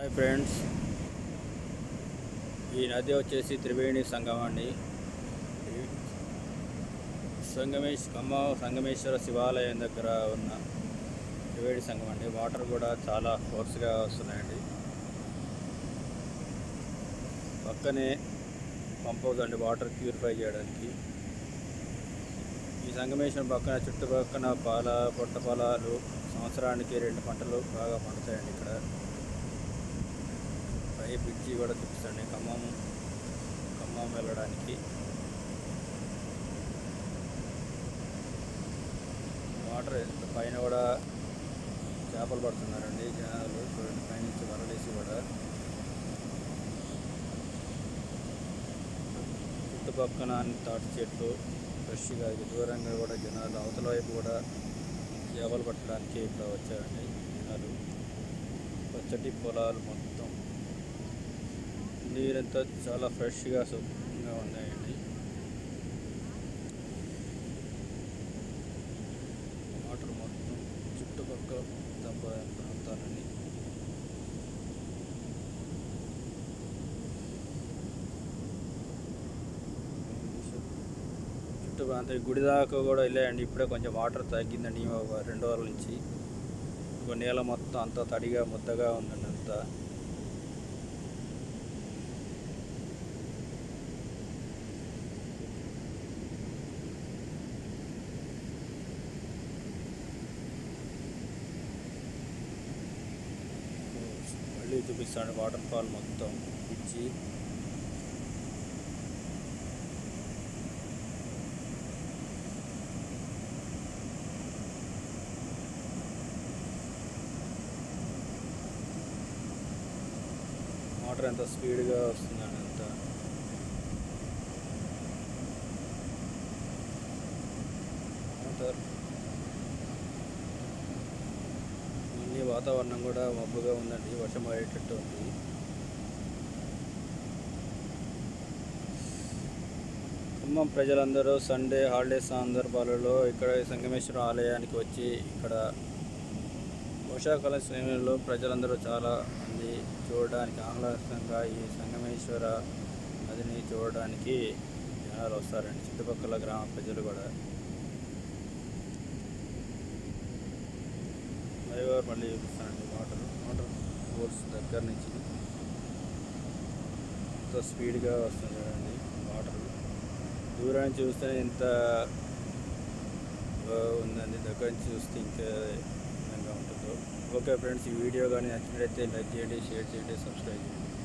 hi friends ఈ నది వచ్చేసి త్రివేణి సంగమం అండి సంగమేశ్ ఖమ్మ సంగమేశ్వర శివాలయం దగ్గర ఉన్న త్రివేణి సంగమం అండి వాటర్ కూడా చాలా ఫోర్స్గా వస్తున్నాయండి పక్కనే పంప్ హౌస్ అండి వాటర్ ప్యూరిఫై చేయడానికి ఈ సంగమేశ్వరం పక్కన చుట్టుపక్కల పాల పొట్ట పొలాలు సంవత్సరానికి రెండు పంటలు బాగా పండుతాయండి ఇక్కడ పై బ్రిడ్జి కూడా చూపిస్తాండి ఖమ్మం ఖమ్మం వెళ్ళడానికి వాటర్ ఎంత పైన కూడా చేపలు పడుతున్నారండి జనాలు చూడండి పైనుంచి వరలేసి కూడా చుట్టుపక్కన అన్ని తాటి చెట్లు ఫ్రెష్గా ఇది దూరంగా కూడా జనాలు అవతల వైపు కూడా చేపలు పట్టడానికి ఇక్కడ వచ్చారండి జనాలు పచ్చటి పొలాలు మొత్తం నీరంతా చాలా ఫ్రెష్గా శుభ్రంగా ఉన్నాయండి వాటర్ మొత్తం చుట్టుపక్కల దెబ్బ ప్రాంతాలన్నీ చుట్టూ ప్రాంతం ఈ గుడి దాకా కూడా వెళ్ళాయండి ఇప్పుడే కొంచెం వాటర్ తగ్గిందండి ఒక రెండు రోజుల నుంచి ఒక నేల మొత్తం అంతా తడిగా ముద్దగా ఉందండి అంతా మళ్ళీ చూపిస్తాను వాటర్ ఫాల్ మొత్తం ఇచ్చి వాటర్ ఎంత స్పీడ్గా వస్తుందండి అంత వాటర్ అన్ని వాతావరణం కూడా మబ్బుగా ఉందండి వర్షం పడేటట్టు ఉంది ఖమ్మం ప్రజలందరూ సండే హాలిడేస్ సందర్భాలలో ఇక్కడ సంగమేశ్వర ఆలయానికి వచ్చి ఇక్కడ వర్షాకాలం సమయంలో ప్రజలందరూ చాలా మంది చూడడానికి ఆహ్లాదంగా ఈ సంగమేశ్వర నదిని చూడడానికి జనాలు వస్తారండి చుట్టుపక్కల గ్రామ ప్రజలు కూడా డ్రైవర్ మళ్ళీ చూపిస్తానండి వాటర్ వాటర్ ఫోర్స్ దగ్గర నుంచి ఎంతో స్పీడ్గా వస్తుంది చూడండి వాటర్ దూరం నుంచి చూస్తే ఎంత ఉందండి దగ్గర నుంచి చూస్తే ఇంకా విధంగా ఉంటుందో ఓకే ఫ్రెండ్స్ ఈ వీడియో కానీ నచ్చినట్లయితే లైక్ చేయండి షేర్ చేయండి సబ్స్క్రైబ్ చేయండి